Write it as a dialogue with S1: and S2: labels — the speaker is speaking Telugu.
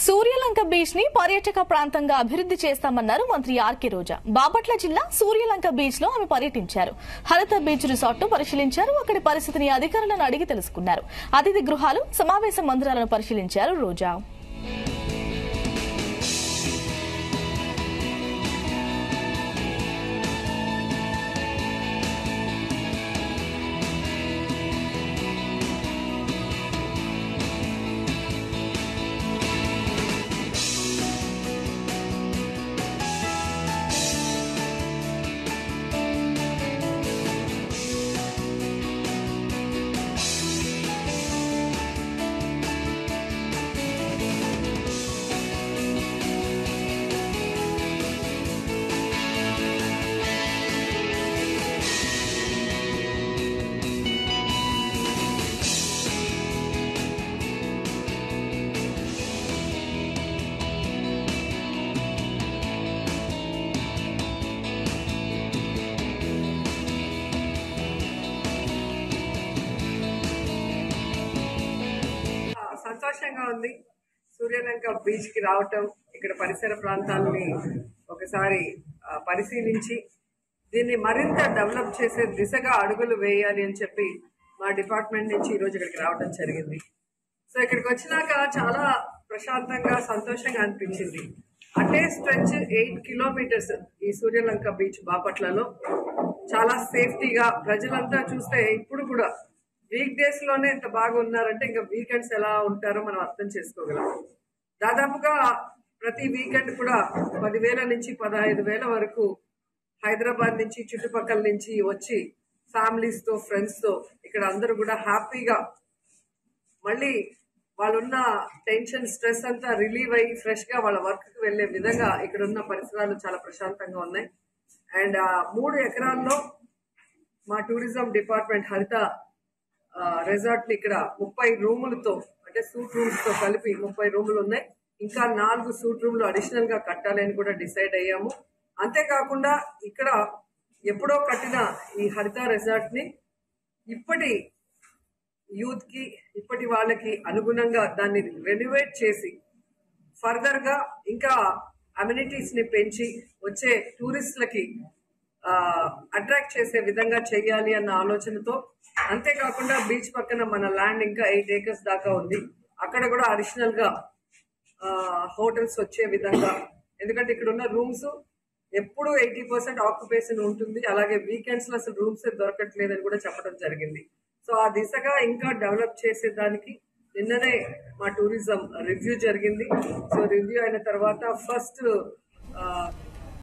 S1: సూర్యలంక బీచ్ ని పర్యాటక ప్రాంతంగా అభివృద్ధి చేస్తామన్నారు మంత్రి ఆర్కే రోజా బాపట్ల జిల్లా సూర్యలంక బీచ్ లో ఆమె పర్యటించారు హరిత బీచ్ రిసార్ట్ ను పరిశీలించారు అక్కడి పరిస్థితిని అధికారులను అడిగి తెలుసుకున్నారు అతిథి గృహాలు సమావేశ మందిరాలను పరిశీలించారు రోజా
S2: ఆ, సంతోషంగా ఉంది సూర్యలంక బీచ్ కి రావటం ఇక్కడ పరిసర ప్రాంతాలని ఒకసారి ఆ, పరిశీలించి దీన్ని మరింత డెవలప్ చేసే దిశగా అడుగులు వేయాలి అని చెప్పి మా డిపార్ట్మెంట్ నుంచి ఈ రోజు ఇక్కడికి రావడం జరిగింది సో ఇక్కడికి వచ్చినాక చాలా ప్రశాంతంగా సంతోషంగా అనిపించింది అటే స్ట్రెచ్ ఎయిట్ కిలోమీటర్స్ ఈ సూర్యలంక బీచ్ బాపట్లలో చాలా సేఫ్టీగా ప్రజలంతా చూస్తే ఇప్పుడు కూడా వీక్ డేస్ లోనే ఇంత బాగా ఉన్నారంటే ఇంకా వీకెండ్స్ ఎలా ఉంటారో మనం అర్థం చేసుకోగలం దాదాపుగా ప్రతి వీకెండ్ కూడా పదివేల నుంచి పదహైదు వేల వరకు హైదరాబాద్ నుంచి చుట్టుపక్కల నుంచి వచ్చి ఫ్యామిలీస్ తో ఫ్రెండ్స్ తో ఇక్కడ అందరూ కూడా హ్యాపీగా మళ్ళీ వాళ్ళున్న టెన్షన్ స్ట్రెస్ అంతా రిలీవ్ అయ్యి ఫ్రెష్ గా వాళ్ళ వర్క్ కి వెళ్లే విధంగా ఇక్కడ ఉన్న పరిసరాలు చాలా ప్రశాంతంగా ఉన్నాయి అండ్ ఆ మూడు ఎకరాల్లో మా టూరిజం డిపార్ట్మెంట్ హరిత రిసార్ట్ ని ఇక్కడ ముప్పై రూములతో అంటే సూట్ రూమ్స్ తో కలిపి ముప్పై రూములు ఉన్నాయి ఇంకా నాలుగు సూట్ రూమ్లు అడిషనల్ గా కట్టాలి అని కూడా డిసైడ్ అయ్యాము అంతేకాకుండా ఇక్కడ ఎప్పుడో కట్టిన ఈ హరిత రిసార్ట్ ని ఇప్పటి యూత్ కి ఇప్పటి వాళ్ళకి అనుగుణంగా దాన్ని రెనోవేట్ చేసి ఫర్దర్ గా ఇంకా అమ్యూనిటీస్ ని పెంచి వచ్చే టూరిస్టులకి అట్రాక్ట్ చేసే విధంగా చేయాలి అన్న ఆలోచనతో అంతేకాకుండా బీచ్ పక్కన మన ల్యాండ్ ఇంకా ఎయిట్ ఏకర్స్ దాకా ఉంది అక్కడ కూడా అడిషనల్ గా హోటల్స్ వచ్చే విధంగా ఎందుకంటే ఇక్కడ ఉన్న రూమ్స్ ఎప్పుడు ఎయిటీ పర్సెంట్ ఆక్యుపేషన్ ఉంటుంది అలాగే వీకెండ్స్ లో అసలు రూమ్స్ దొరకట్లేదని కూడా చెప్పడం జరిగింది సో ఆ దిశగా ఇంకా డెవలప్ చేసేదానికి నిన్ననే మా టూరిజం రివ్యూ జరిగింది సో రివ్యూ అయిన తర్వాత ఫస్ట్